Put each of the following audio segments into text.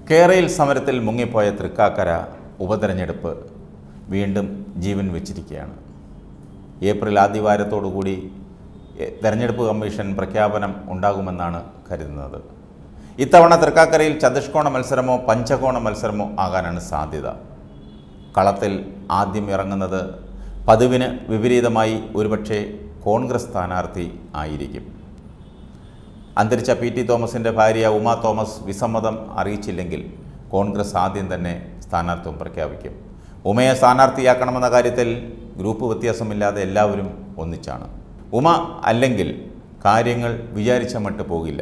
കേരയിൽ സമരത്തിൽ മുങ്ങിപ്പോയ തൃക്കാക്കര ഉപതെരഞ്ഞെടുപ്പ് വീണ്ടും ജീവൻ വെച്ചിരിക്കുകയാണ് ഏപ്രിൽ ആദ്യവാരത്തോടുകൂടി എ, തെരഞ്ഞെടുപ്പ് കമ്മീഷൻ പ്രഖ്യാപനം ഉണ്ടാകുമെന്നാണ് കരുതുന്നത് ഇത്തവണ തൃക്കാക്കരയിൽ ചതുഷ്കോണ മത്സരമോ പഞ്ചകോണ മത്സരമോ ആകാനാണ് സാധ്യത കളത്തിൽ ആദ്യം ഇറങ്ങുന്നത് പതിവിന് വിപരീതമായി ഒരുപക്ഷെ കോൺഗ്രസ് സ്ഥാനാർത്ഥി ആയിരിക്കും അന്തരിച്ച പി ടി തോമസിൻ്റെ ഭാര്യ ഉമ തോമസ് വിസമ്മതം അറിയിച്ചില്ലെങ്കിൽ കോൺഗ്രസ് ആദ്യം തന്നെ സ്ഥാനാർത്ഥിത്വം പ്രഖ്യാപിക്കും ഉമയെ സ്ഥാനാർത്ഥിയാക്കണമെന്ന കാര്യത്തിൽ ഗ്രൂപ്പ് വ്യത്യാസമില്ലാതെ എല്ലാവരും ഒന്നിച്ചാണ് ഉമ അല്ലെങ്കിൽ കാര്യങ്ങൾ വിചാരിച്ച മട്ട് പോകില്ല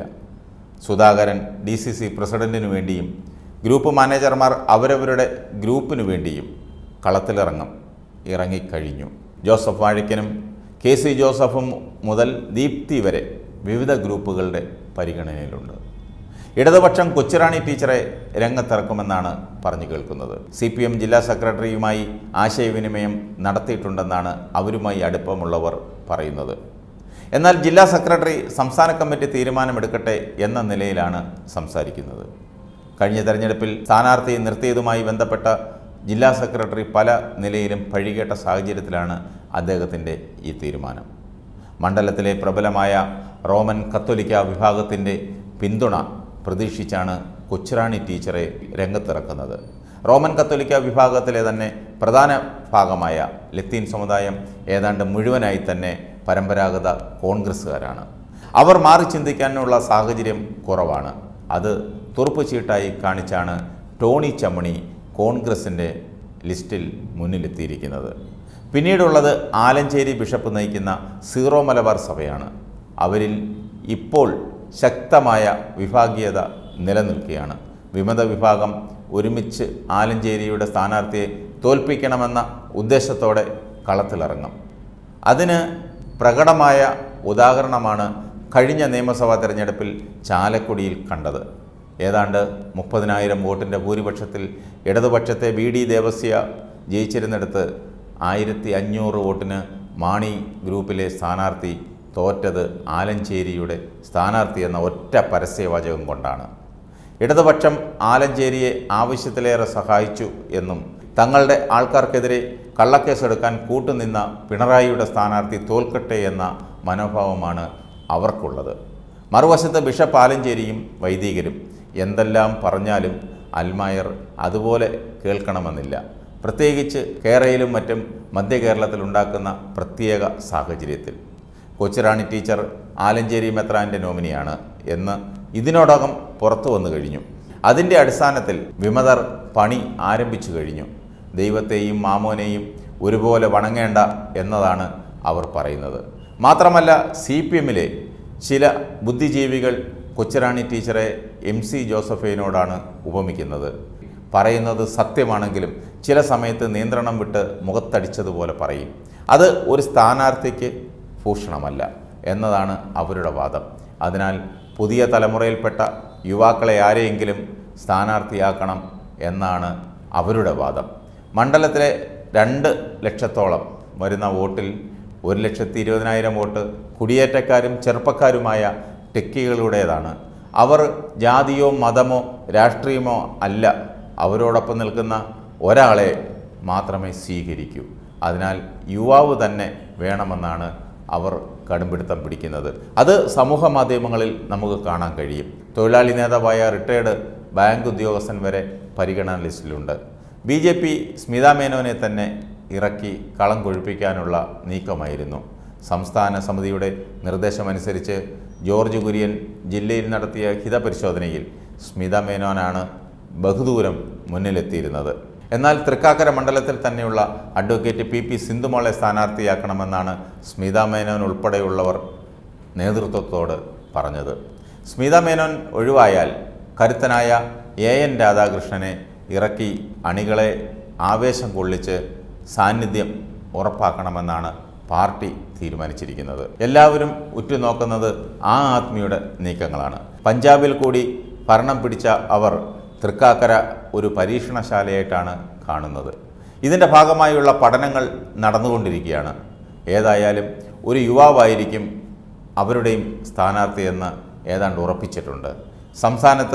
സുധാകരൻ ഡി സി സി പ്രസിഡൻറ്റിനു വേണ്ടിയും ഗ്രൂപ്പ് മാനേജർമാർ അവരവരുടെ ഗ്രൂപ്പിനു വേണ്ടിയും കളത്തിലിറങ്ങും ഇറങ്ങിക്കഴിഞ്ഞു ജോസഫ് വാഴയ്ക്കനും കെ സി ജോസഫും മുതൽ ദീപ്തി വരെ വിവിധ ഗ്രൂപ്പുകളുടെ പരിഗണനയിലുണ്ട് ഇടതുപക്ഷം കൊച്ചുറാണി ടീച്ചറെ രംഗത്തിറക്കുമെന്നാണ് പറഞ്ഞു കേൾക്കുന്നത് സി പി എം ജില്ലാ സെക്രട്ടറിയുമായി ആശയവിനിമയം നടത്തിയിട്ടുണ്ടെന്നാണ് അവരുമായി അടുപ്പമുള്ളവർ പറയുന്നത് എന്നാൽ ജില്ലാ സെക്രട്ടറി സംസ്ഥാന കമ്മിറ്റി തീരുമാനമെടുക്കട്ടെ എന്ന നിലയിലാണ് സംസാരിക്കുന്നത് കഴിഞ്ഞ തെരഞ്ഞെടുപ്പിൽ സ്ഥാനാർത്ഥി നിർത്തിയതുമായി ബന്ധപ്പെട്ട ജില്ലാ സെക്രട്ടറി പല നിലയിലും പഴികേട്ട സാഹചര്യത്തിലാണ് അദ്ദേഹത്തിൻ്റെ ഈ തീരുമാനം മണ്ഡലത്തിലെ പ്രബലമായ റോമൻ കത്തോലിക്ക വിഭാഗത്തിൻ്റെ പിന്തുണ പ്രതീക്ഷിച്ചാണ് കൊച്ചുറാണി ടീച്ചറെ രംഗത്തിറക്കുന്നത് റോമൻ കത്തോലിക്ക വിഭാഗത്തിലെ തന്നെ പ്രധാന ഭാഗമായ ലത്തീൻ സമുദായം ഏതാണ്ട് മുഴുവനായി തന്നെ പരമ്പരാഗത കോൺഗ്രസ്സുകാരാണ് അവർ മാറി ചിന്തിക്കാനുള്ള സാഹചര്യം കുറവാണ് അത് തുറുപ്പ് ചീട്ടായി കാണിച്ചാണ് ടോണി ചമ്മണി കോൺഗ്രസിൻ്റെ ലിസ്റ്റിൽ മുന്നിലെത്തിയിരിക്കുന്നത് പിന്നീടുള്ളത് ആലഞ്ചേരി ബിഷപ്പ് നയിക്കുന്ന സീറോ മലബാർ സഭയാണ് അവരിൽ ഇപ്പോൾ ശക്തമായ വിഭാഗീയത നിലനിൽക്കുകയാണ് വിമത വിഭാഗം ഒരുമിച്ച് ആലഞ്ചേരിയുടെ സ്ഥാനാർത്ഥിയെ തോൽപ്പിക്കണമെന്ന ഉദ്ദേശത്തോടെ കളത്തിലിറങ്ങും അതിന് പ്രകടമായ ഉദാഹരണമാണ് കഴിഞ്ഞ നിയമസഭാ തെരഞ്ഞെടുപ്പിൽ ചാലക്കുടിയിൽ കണ്ടത് ഏതാണ്ട് മുപ്പതിനായിരം വോട്ടിൻ്റെ ഭൂരിപക്ഷത്തിൽ ഇടതുപക്ഷത്തെ ബി ഡി ദേവസ്യ ജയിച്ചിരുന്നിടത്ത് ആയിരത്തി അഞ്ഞൂറ് വോട്ടിന് മാണി ഗ്രൂപ്പിലെ സ്ഥാനാർത്ഥി തോറ്റത് ആലഞ്ചേരിയുടെ സ്ഥാനാർത്ഥി എന്ന ഒറ്റ പരസ്യവാചകം കൊണ്ടാണ് ഇടതുപക്ഷം ആലഞ്ചേരിയെ ആവശ്യത്തിലേറെ സഹായിച്ചു എന്നും തങ്ങളുടെ ആൾക്കാർക്കെതിരെ കള്ളക്കേസെടുക്കാൻ കൂട്ടുനിന്ന പിണറായിയുടെ സ്ഥാനാർത്ഥി തോൽക്കട്ടെ എന്ന മനോഭാവമാണ് അവർക്കുള്ളത് മറുവശത്ത് ബിഷപ്പ് ആലഞ്ചേരിയും വൈദികരും എന്തെല്ലാം പറഞ്ഞാലും അൽമായർ അതുപോലെ കേൾക്കണമെന്നില്ല പ്രത്യേകിച്ച് കേരളയിലും മറ്റും മധ്യ കേരളത്തിൽ ഉണ്ടാക്കുന്ന പ്രത്യേക സാഹചര്യത്തിൽ കൊച്ചുറാണി ടീച്ചർ ആലഞ്ചേരി മെത്രാൻ്റെ നോമിനിയാണ് എന്ന് ഇതിനോടകം പുറത്തു വന്നു കഴിഞ്ഞു അതിൻ്റെ അടിസ്ഥാനത്തിൽ വിമതർ പണി ആരംഭിച്ചു കഴിഞ്ഞു ദൈവത്തെയും മാമോനെയും ഒരുപോലെ വണങ്ങേണ്ട എന്നതാണ് അവർ പറയുന്നത് മാത്രമല്ല സി പി എമ്മിലെ ചില ബുദ്ധിജീവികൾ കൊച്ചുറാണി ടീച്ചറെ എം സി ജോസഫിനോടാണ് ഉപമിക്കുന്നത് പറയുന്നത് സത്യമാണെങ്കിലും ചില സമയത്ത് നിയന്ത്രണം വിട്ട് മുഖത്തടിച്ചതുപോലെ പറയും അത് ഒരു സ്ഥാനാർത്ഥിക്ക് ഭൂഷണമല്ല എന്നതാണ് അവരുടെ വാദം അതിനാൽ പുതിയ തലമുറയിൽപ്പെട്ട യുവാക്കളെ ആരെയെങ്കിലും സ്ഥാനാർത്ഥിയാക്കണം എന്നാണ് അവരുടെ വാദം മണ്ഡലത്തിലെ രണ്ട് ലക്ഷത്തോളം വരുന്ന വോട്ടിൽ ഒരു ലക്ഷത്തി ഇരുപതിനായിരം വോട്ട് കുടിയേറ്റക്കാരും ചെറുപ്പക്കാരുമായ ടെക്കികളുടേതാണ് അവർ ജാതിയോ മതമോ രാഷ്ട്രീയമോ അല്ല അവരോടൊപ്പം നിൽക്കുന്ന ഒരാളെ മാത്രമേ സ്വീകരിക്കൂ അതിനാൽ യുവാവ് തന്നെ വേണമെന്നാണ് അവർ കടുംപിടുത്തം പിടിക്കുന്നത് അത് സമൂഹ മാധ്യമങ്ങളിൽ നമുക്ക് കാണാൻ കഴിയും തൊഴിലാളി നേതാവായ റിട്ടയർഡ് ബാങ്ക് ഉദ്യോഗസ്ഥൻ വരെ പരിഗണന ലിസ്റ്റിലുണ്ട് ബി ജെ പി സ്മിത മേനോനെ തന്നെ ഇറക്കി കളം കൊഴുപ്പിക്കാനുള്ള നീക്കമായിരുന്നു സംസ്ഥാന സമിതിയുടെ നിർദ്ദേശമനുസരിച്ച് ജോർജ് കുര്യൻ ജില്ലയിൽ നടത്തിയ ഹിതപരിശോധനയിൽ സ്മിത മേനോനാണ് ബഹുദൂരം മുന്നിലെത്തിയിരുന്നത് എന്നാൽ തൃക്കാക്കര മണ്ഡലത്തിൽ തന്നെയുള്ള അഡ്വക്കേറ്റ് പി പി സിന്ധുമോളെ സ്ഥാനാർത്ഥിയാക്കണമെന്നാണ് സ്മിത മേനോൻ ഉൾപ്പെടെയുള്ളവർ നേതൃത്വത്തോട് പറഞ്ഞത് സ്മിത മേനോൻ ഒഴിവായാൽ കരുത്തനായ എ എൻ രാധാകൃഷ്ണനെ ഇറക്കി അണികളെ ആവേശം കൊള്ളിച്ച് സാന്നിധ്യം ഉറപ്പാക്കണമെന്നാണ് പാർട്ടി തീരുമാനിച്ചിരിക്കുന്നത് എല്ലാവരും ഉറ്റുനോക്കുന്നത് ആ ആത്മിയുടെ നീക്കങ്ങളാണ് പഞ്ചാബിൽ കൂടി ഭരണം പിടിച്ച അവർ തൃക്കാക്കര ഒരു പരീക്ഷണശാലയായിട്ടാണ് കാണുന്നത് ഇതിൻ്റെ ഭാഗമായുള്ള പഠനങ്ങൾ നടന്നുകൊണ്ടിരിക്കുകയാണ് ഏതായാലും ഒരു യുവാവായിരിക്കും അവരുടെയും സ്ഥാനാർത്ഥിയെന്ന് ഏതാണ്ട് ഉറപ്പിച്ചിട്ടുണ്ട് സംസ്ഥാനത്ത്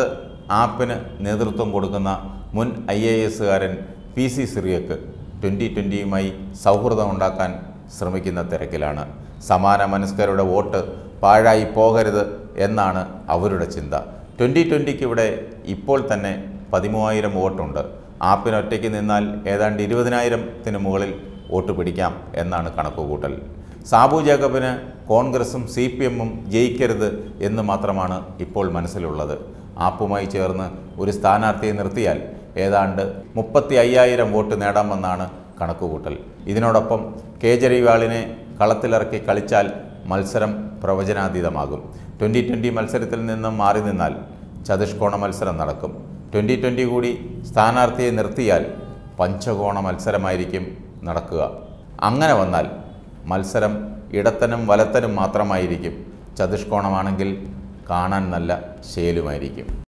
ആപ്പിന് നേതൃത്വം കൊടുക്കുന്ന മുൻ ഐ എ എസുകാരൻ പി സി സിറിയക്ക് ട്വൻ്റി ട്വൻ്റിയുമായി സൗഹൃദം ഉണ്ടാക്കാൻ ശ്രമിക്കുന്ന തിരക്കിലാണ് സമാന മനസ്കരുടെ വോട്ട് പാഴായി പോകരുത് എന്നാണ് അവരുടെ ചിന്ത ട്വൻ്റി ട്വൻ്റിക്ക് ഇവിടെ ഇപ്പോൾ തന്നെ പതിമൂവായിരം വോട്ടുണ്ട് ആപ്പിന് ഒറ്റയ്ക്ക് നിന്നാൽ ഏതാണ്ട് ഇരുപതിനായിരത്തിന് മുകളിൽ വോട്ട് പിടിക്കാം എന്നാണ് കണക്കുകൂട്ടൽ സാബു ജേക്കബിന് കോൺഗ്രസും സി പി എമ്മും ജയിക്കരുത് എന്ന് മാത്രമാണ് ഇപ്പോൾ മനസ്സിലുള്ളത് ആപ്പുമായി ചേർന്ന് ഒരു സ്ഥാനാർത്ഥിയെ നിർത്തിയാൽ ഏതാണ്ട് മുപ്പത്തി അയ്യായിരം വോട്ട് നേടാമെന്നാണ് കണക്കുകൂട്ടൽ ഇതിനോടൊപ്പം കേജ്രിവാളിനെ കളത്തിലിറക്കി കളിച്ചാൽ മത്സരം പ്രവചനാതീതമാകും ട്വൻ്റി ട്വൻ്റി മത്സരത്തിൽ നിന്നും മാറി നിന്നാൽ ചതുഷ്കോണ മത്സരം നടക്കും ട്വൻ്റി ട്വൻ്റി കൂടി സ്ഥാനാർത്ഥിയെ നിർത്തിയാൽ പഞ്ചകോണ മത്സരമായിരിക്കും നടക്കുക അങ്ങനെ വന്നാൽ മത്സരം ഇടത്തനും വലത്തനും മാത്രമായിരിക്കും ചതുഷ്കോണമാണെങ്കിൽ കാണാൻ നല്ല ശേലുമായിരിക്കും